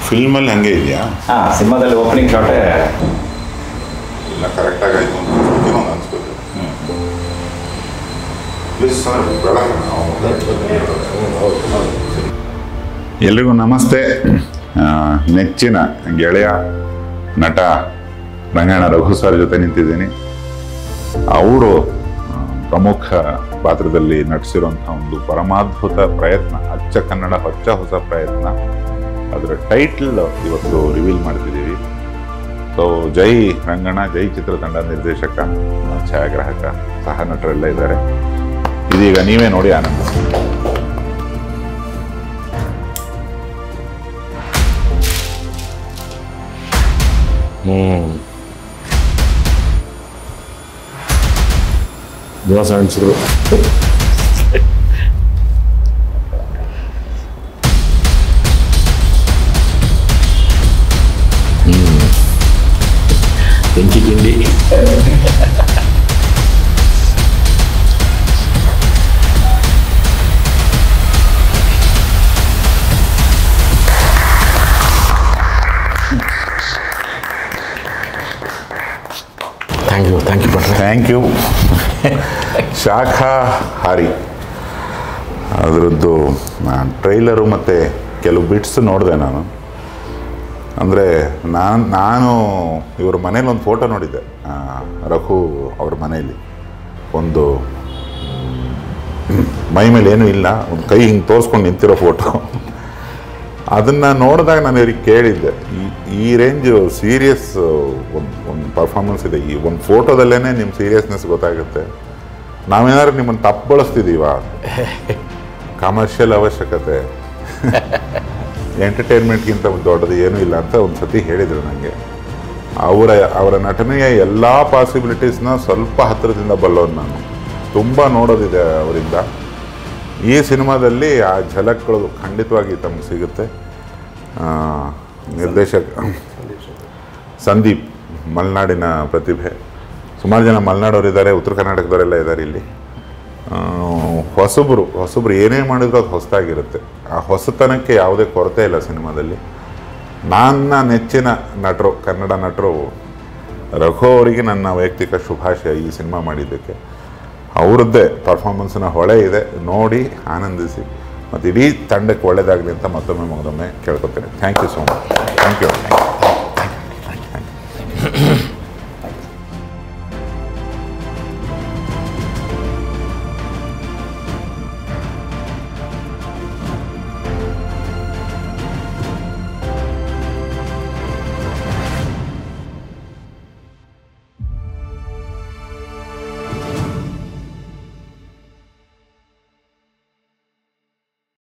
ಫಿಲ್ಮಲ್ಲಿ ಹಂಗೆ ಇದೆಯಾ ಹಾಂ ಸಿನಿಮಾದಲ್ಲಿ ಓಪನಿಂಗ್ ಶಾಟೇ ಇಲ್ಲ ಕರೆಕ್ಟಾಗಿ ಆಯಿತು ಅಂತ ಅನ್ಸ್ಬೇಕು, ಒಂದು ಅನ್ಸ್ಬೇಕು ಪ್ಲೀಸ್ ಸರ್ ಎಲ್ರಿಗೂ ನಮಸ್ತೆ ಆ, ನೆಚ್ಚಿನ ಗೆಳೆಯ ನಟ ರಂಗಣ್ಣ ರಘು ಸರ್ ಜೊತೆ ನಿಂತಿದ್ದೀನಿ ಅವರು ಪ್ರಮುಖ ಪಾತ್ರದಲ್ಲಿ ನಟಿಸಿರುವಂಥ ಒಂದು ಪರಮಾದ್ಭುತ ಪ್ರಯತ್ನ ಅಚ್ಚ ಕನ್ನಡ ಹೊಚ್ಚ ಹೊಸ ಪ್ರಯತ್ನ ಅದರ ಟೈಟಲ್ ಇವತ್ತು ರಿವೀಲ್ ಮಾಡ್ತಿದ್ದೀವಿ ಸೊ ಜೈ ರಂಗಣ್ಣ ಜೈ ಚಿತ್ರತಂಡ ನಿರ್ದೇಶಕ ಆ, ಛಾಯಾಗ್ರಾಹಕ ಸಹ ನಟರೆಲ್ಲ ಇದ್ದಾರೆ ಇದೀಗ ನೀವೇ ನೋಡಿ ಆನಂದ ದಿವಸ ಅನಿಸಿದ್ರು ಬೆಂಕಿ ತಿಂಡಿ ಥ್ಯಾಂಕ್ ಯು ಥ್ಯಾಂಕ್ ಯು ಭಟ್ರೆ ಥ್ಯಾಂಕ್ ಯು ಶಾಖಾಹಾರಿ ಅದರದ್ದು ಟ್ರೈಲರು ಮತ್ತು ಕೆಲವು ಬಿಟ್ಸ್ ನೋಡಿದೆ ನಾನು ಅಂದರೆ ನಾನು ನಾನು ಇವ್ರ ಮನೇಲಿ ಒಂದು ಫೋಟೋ ನೋಡಿದ್ದೆ ಆ, ರಘು ಅವ್ರ ಮನೆಯಲ್ಲಿ ಒಂದು ಮೈ ಮೇಲೆ ಏನೂ ಇಲ್ಲ ಒಂದು ಕೈ ಹಿಂಗೆ ತೋರಿಸ್ಕೊಂಡು ನಿಂತಿರೋ ಫೋಟೋ ಅದನ್ನು ನೋಡಿದಾಗ ನಾನು ಇವ್ರಿಗೆ ಕೇಳಿದ್ದೆ ಈ ಈ ರೇಂಜು ಸೀರಿಯಸ್ ಒಂದು ಒಂದು ಪರ್ಫಾರ್ಮೆನ್ಸ್ ಇದೆ ಈ ಒಂದು ಫೋಟೋದಲ್ಲೇ ನಿಮ್ಮ ಸೀರಿಯಸ್ನೆಸ್ ಗೊತ್ತಾಗುತ್ತೆ ನಾವೇನಾದ್ರು ನಿಮ್ಮನ್ನು ತಪ್ಪು ಬಳಸ್ತಿದ್ದೀವ ಕಮರ್ಷಿಯಲ್ ಅವಶ್ಯಕತೆ ಎಂಟರ್ಟೈನ್ಮೆಂಟ್ಗಿಂತ ದೊಡ್ಡದು ಏನೂ ಇಲ್ಲ ಅಂತ ಒಂದು ಸತಿ ಹೇಳಿದರು ನನಗೆ ಅವರ ಅವರ ನಟನೆಯ ಎಲ್ಲ ಪಾಸಿಬಿಲಿಟೀಸ್ನ ಸ್ವಲ್ಪ ಹತ್ತಿರದಿಂದ ಬಲ್ಲೋನು ನಾನು ತುಂಬ ನೋಡೋದಿದೆ ಅವರಿಂದ ಈ ಸಿನಿಮಾದಲ್ಲಿ ಆ ಝಲಕ್ಗಳು ಖಂಡಿತವಾಗಿ ತಮಗೆ ಸಿಗುತ್ತೆ ಆ, ನಿರ್ದೇಶಕ ಸಂದೀಪ್ ಮಲೆನಾಡಿನ ಪ್ರತಿಭೆ ಸುಮಾರು ಜನ ಮಲೆನಾಡವರಿದ್ದಾರೆ ಉತ್ತರ ಕರ್ನಾಟಕದವರೆಲ್ಲ ಇದ್ದಾರೆ ಇಲ್ಲಿ ಆ, ಹೊಸಬ್ರು ಹೊಸಬ್ರು ಏನೇ ಮಾಡಿದ್ರು ಅದು ಹೊಸದಾಗಿರುತ್ತೆ ಆ ಹೊಸತನಕ್ಕೆ ಯಾವುದೇ ಕೊರತೆ ಇಲ್ಲ ಸಿನಿಮಾದಲ್ಲಿ ನನ್ನ ನೆಚ್ಚಿನ ನಟರು ಕನ್ನಡ ನಟರು ರಘು ಅವರಿಗೆ ನನ್ನ ವೈಯಕ್ತಿಕ ಶುಭಾಶಯ ಈ ಸಿನಿಮಾ ಮಾಡಿದ್ದಕ್ಕೆ ಅವರದ್ದೇ ಪರ್ಫಾರ್ಮೆನ್ಸ್ನ ಹೊಳೆ ಇದೆ ನೋಡಿ ಆನಂದಿಸಿ ಮತ್ತು ಇಡೀ ತಂಡಕ್ಕೆ ಒಳ್ಳೇದಾಗಲಿ ಅಂತ ಮತ್ತೊಮ್ಮೆ ಮಗದೊಮ್ಮೆ ಕೇಳ್ಕೊತೇನೆ thank you so much thank you